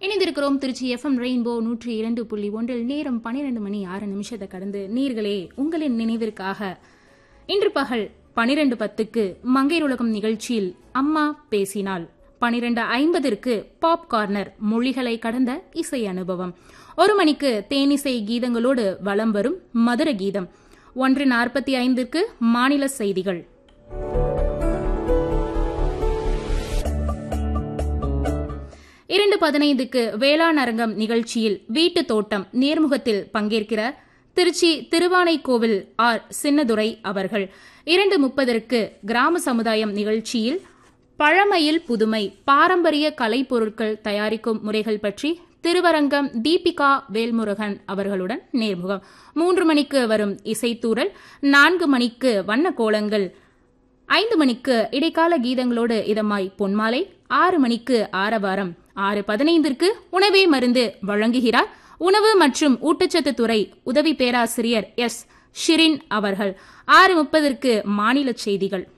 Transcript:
இணைந்திருக்கிறோம் Trichy FM rainbow நூற்றி இரண்டு புள்ளி ஒன்றில் நேரம் பன்னிரண்டு மணி ஆறு நிமிஷத்தை கடந்து நீர்களே உங்களின் நினைவிற்காக இன்று பகல் பனிரெண்டு பத்துக்கு மங்கையர் உலகம் நிகழ்ச்சியில் அம்மா பேசினாள் பனிரெண்டு ஐம்பதிற்கு பாப் கார்னர் மொழிகளை கடந்த இசை அனுபவம் ஒரு மணிக்கு தேனிசை கீதங்களோடு வலம் வரும் மதுர கீதம் ஒன்று நாற்பத்தி ஐந்திற்கு மாநில செய்திகள் இரண்டு பதினைந்துக்கு வேளாண் அரங்கம் நிகழ்ச்சியில் வீட்டு தோட்டம் நேர்முகத்தில் பங்கேற்கிறார் திருச்சி திருவானைக்கோவில் ஆர் சின்னதுரை அவர்கள் இரண்டு முப்பதற்கு கிராம சமுதாயம் நிகழ்ச்சியில் பழமையில் புதுமை பாரம்பரிய கலைப்பொருட்கள் தயாரிக்கும் முறைகள் பற்றி திருவரங்கம் தீபிகா வேல்முருகன் அவர்களுடன் நேர்முகம் மூன்று மணிக்கு வரும் இசைத்தூரல் நான்கு மணிக்கு வண்ண கோலங்கள் ஐந்து மணிக்கு இடைக்கால கீதங்களோடு இதமாய் பொன்மாலை ஆறு மணிக்கு ஆரவாரம் ஆறு பதினைந்திற்கு உணவே மருந்து வழங்குகிறார் உணவு மற்றும் ஊட்டச்சத்து துறை உதவி பேராசிரியர் எஸ் ஷிரின் அவர்கள் ஆறு முப்பதற்கு மாநில செய்திகள்